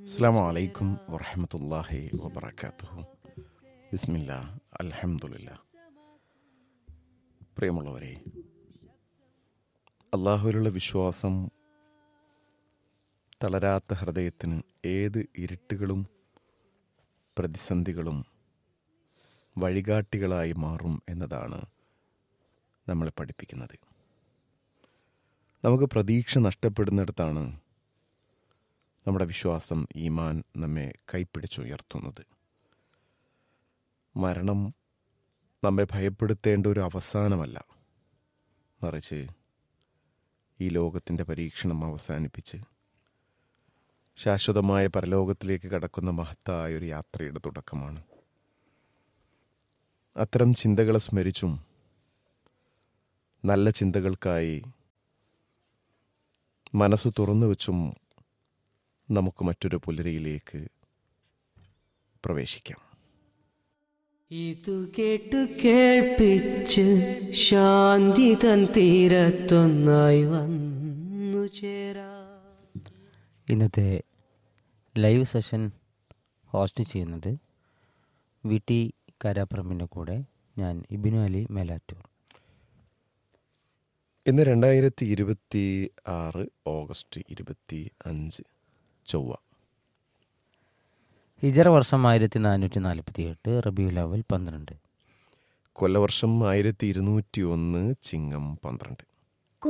അസ്സാം വലൈക്കും വറഹമത്തല്ലാഹി വബർക്കാത്തുഹു ബിസ്മില്ല അൽഹംദുലില്ല പ്രിയമുള്ളവരെ അള്ളാഹുവിലുള്ള വിശ്വാസം തളരാത്ത ഹൃദയത്തിന് ഏത് ഇരുട്ടുകളും പ്രതിസന്ധികളും വഴികാട്ടികളായി മാറും എന്നതാണ് നമ്മളെ പഠിപ്പിക്കുന്നത് നമുക്ക് പ്രതീക്ഷ നഷ്ടപ്പെടുന്നിടത്താണ് നമ്മുടെ വിശ്വാസം ഈമാൻ നമ്മെ കൈപ്പിടിച്ചുയർത്തുന്നത് മരണം നമ്മെ ഭയപ്പെടുത്തേണ്ട ഒരു അവസാനമല്ല മറിച്ച് ഈ ലോകത്തിൻ്റെ പരീക്ഷണം അവസാനിപ്പിച്ച് ശാശ്വതമായ പരലോകത്തിലേക്ക് കടക്കുന്ന മഹത്തായ ഒരു യാത്രയുടെ തുടക്കമാണ് അത്തരം ചിന്തകളെ സ്മരിച്ചും നല്ല ചിന്തകൾക്കായി മനസ്സ് തുറന്നു വെച്ചും നമുക്ക് മറ്റൊരു പുലരിയിലേക്ക് പ്രവേശിക്കാം ഇതു കേട്ടു കേൾപ്പിച്ച് ശാന്തി തൻ തീരത്തൊന്നായി വന്നു ചേരാ ഇന്നത്തെ ലൈവ് സെഷൻ ഹോസ്റ്റ് ചെയ്യുന്നത് വി ടി കരാപ്രമിൻ്റെ കൂടെ ഞാൻ ഇബിനു അലി മേലാറ്റൂർ ഇന്ന് രണ്ടായിരത്തി ഇരുപത്തി ആറ് ഓഗസ്റ്റ് ഇരുപത്തി അഞ്ച് ചൊവ്വ ഹിജറ വർഷം ആയിരത്തി നാനൂറ്റി നാൽപ്പത്തി എട്ട് റബിയുൽ അവൽ പന്ത്രണ്ട് കൊല്ലവർഷം ആയിരത്തി ഇരുന്നൂറ്റി ഒന്ന് ചിങ്ങം പന്ത്രണ്ട്